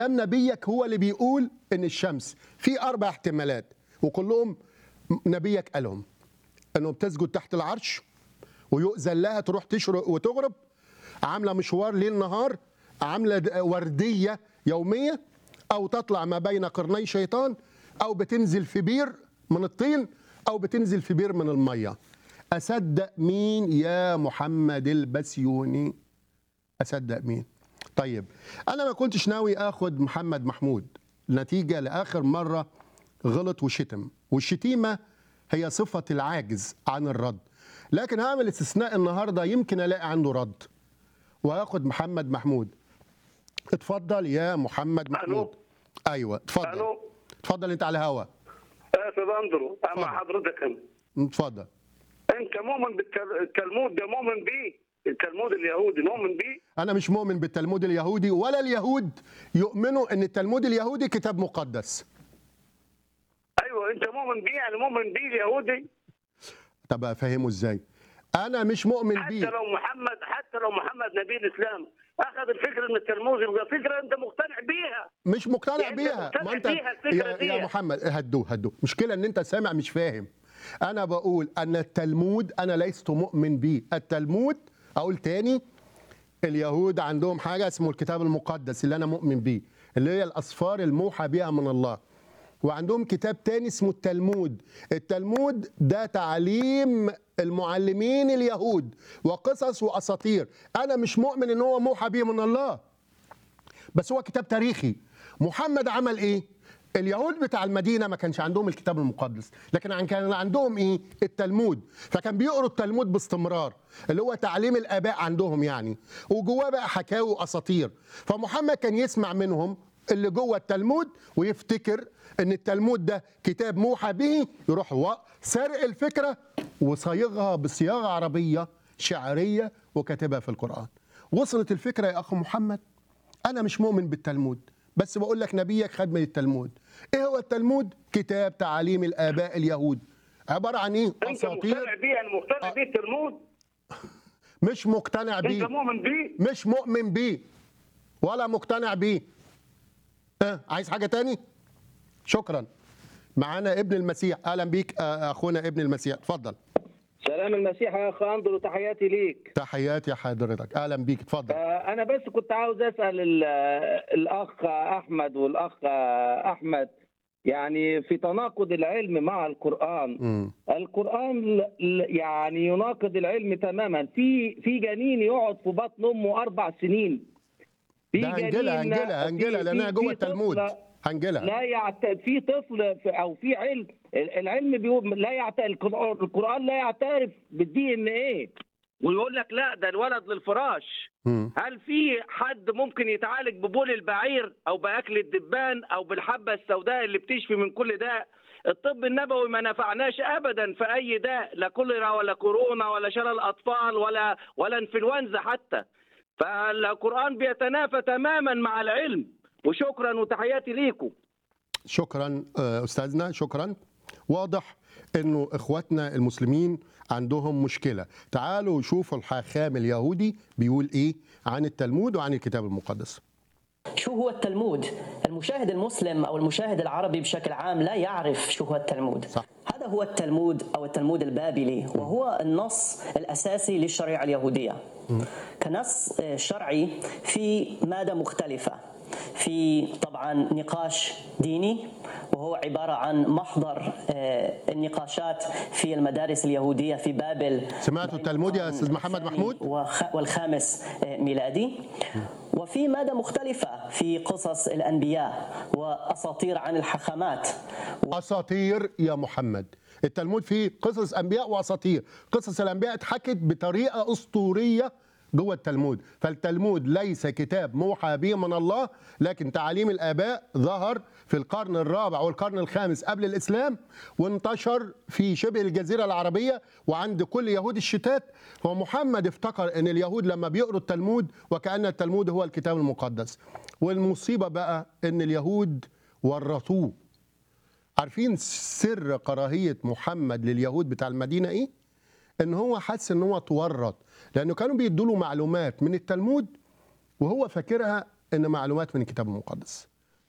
أم نبيك هو اللي بيقول إن الشمس في أربع احتمالات وكلهم نبيك قالهم إنه بتسجد تحت العرش ويؤذن لها تروح تشرق وتغرب عاملة مشوار ليل نهار عاملة د- وردية يومية أو تطلع ما بين قرني شيطان أو بتنزل في بير من الطين أو بتنزل في بير من المية أصدق مين يا محمد البسيوني أصدق مين طيب أنا ما كنتش ناوي أخد محمد محمود نتيجة لآخر مرة غلط وشتم والشتيمة هي صفة العاجز عن الرد لكن هعمل استثناء النهاردة يمكن ألاقي عنده رد وهاخد محمد محمود اتفضل يا محمد محمود ألو. ايوه اتفضل الو اتفضل انت على الهوا استاذ اندرو اتفضل. مع حضرتك أنا. اتفضل انت مؤمن بالتلمود ده مؤمن بيه التلمود اليهودي مؤمن بيه انا مش مؤمن بالتلمود اليهودي ولا اليهود يؤمنوا ان التلمود اليهودي كتاب مقدس ايوه انت مؤمن بيه يعني مؤمن بيه اليهودي طب افهمه ازاي انا مش مؤمن حتى بيه لو محمد حتى لو محمد نبي الاسلام اخذ الفكره من التلمود يبقى فكره انت مقتنع بيها مش مقتنع يعني أنت بيها مقتنع ما انت بيها الفكرة يا, دي. يا محمد هدوه هدوه مشكله ان انت سامع مش فاهم انا بقول ان التلمود انا لست مؤمن بيه التلمود اقول تاني اليهود عندهم حاجه اسمه الكتاب المقدس اللي انا مؤمن بيه اللي هي الاسفار الموحى بها من الله وعندهم كتاب تاني اسمه التلمود التلمود ده تعليم المعلمين اليهود وقصص واساطير انا مش مؤمن ان هو موحى به من الله بس هو كتاب تاريخي محمد عمل ايه اليهود بتاع المدينه ما كانش عندهم الكتاب المقدس لكن عن- كان عندهم ايه التلمود فكان بيقروا التلمود باستمرار اللي هو تعليم الاباء عندهم يعني وجواه بقى حكاوي واساطير فمحمد كان يسمع منهم اللي جوه التلمود ويفتكر ان التلمود ده كتاب موحى به يروح و- سارق الفكره وصيغها بصياغه عربيه شعريه وكاتبها في القران وصلت الفكره يا اخ محمد انا مش مؤمن بالتلمود بس بقول لك نبيك خد من التلمود ايه هو التلمود كتاب تعاليم الاباء اليهود عباره عن ايه انت مقتنع اساطير بيه يعني مقتنع آه. بيه التلمود مش مقتنع انت بيه مؤمن بيه مش مؤمن بيه ولا مقتنع بيه اه عايز حاجه تاني شكرا معانا ابن المسيح اهلا بيك آه، اخونا ابن المسيح اتفضل سلام المسيح يا اخ اندرو تحياتي ليك تحياتي حضرتك اهلا بيك اتفضل آه، انا بس كنت عاوز اسال ال- الاخ احمد والاخ احمد يعني في تناقض العلم مع القران مم. القران ل- ل- يعني يناقض العلم تماما في في جنين يقعد في بطن امه اربع سنين في ده هنجيلها جنين- هنجيلها هنجيلها في- لانها في- جوه في التلمود طفلة هنجيلها لا يعت... في طفل في... او في علم العلم بيقول لا يعت... القرآن القرآن لا يعترف بالدي ان ايه ويقول لك لا ده الولد للفراش مم. هل في حد ممكن يتعالج ببول البعير او باكل الدبان او بالحبه السوداء اللي بتشفي من كل داء الطب النبوي ما نفعناش ابدا في اي داء لا كوليرا ولا كورونا ولا شلل اطفال ولا ولا انفلونزا حتى فالقران بيتنافى تماما مع العلم وشكرا وتحياتي ليكم شكرا آه، استاذنا شكرا واضح انه اخواتنا المسلمين عندهم مشكله تعالوا شوفوا الحاخام اليهودي بيقول ايه عن التلمود وعن الكتاب المقدس شو هو التلمود؟ المشاهد المسلم او المشاهد العربي بشكل عام لا يعرف شو هو التلمود. صح. هذا هو التلمود او التلمود البابلي وهو النص الاساسي للشريعه اليهوديه. كنص آه، شرعي في ماده مختلفه. في طبعا نقاش ديني وهو عباره عن محضر آه، النقاشات في المدارس اليهوديه في بابل سمعتوا التلمود يا أستاذ محمد الثاني محمود؟ وخ- والخامس آه، ميلادي وفي مادة مختلفة في قصص الأنبياء وأساطير عن الحكمات اساطير يا محمد التلمود فيه قصص انبياء واساطير قصص الانبياء اتحكت بطريقه اسطوريه جوه التلمود فالتلمود ليس كتاب موحى به من الله لكن تعاليم الاباء ظهر في القرن الرابع والقرن الخامس قبل الاسلام وانتشر في شبه الجزيره العربيه وعند كل يهود الشتات ومحمد افتكر ان اليهود لما بيقروا التلمود وكان التلمود هو الكتاب المقدس والمصيبه بقى ان اليهود ورطوه عارفين سر كراهيه محمد لليهود بتاع المدينه ايه؟ ان هو حس ان هو اتورط لانه كانوا بيدوا له معلومات من التلمود وهو فاكرها ان معلومات من الكتاب المقدس.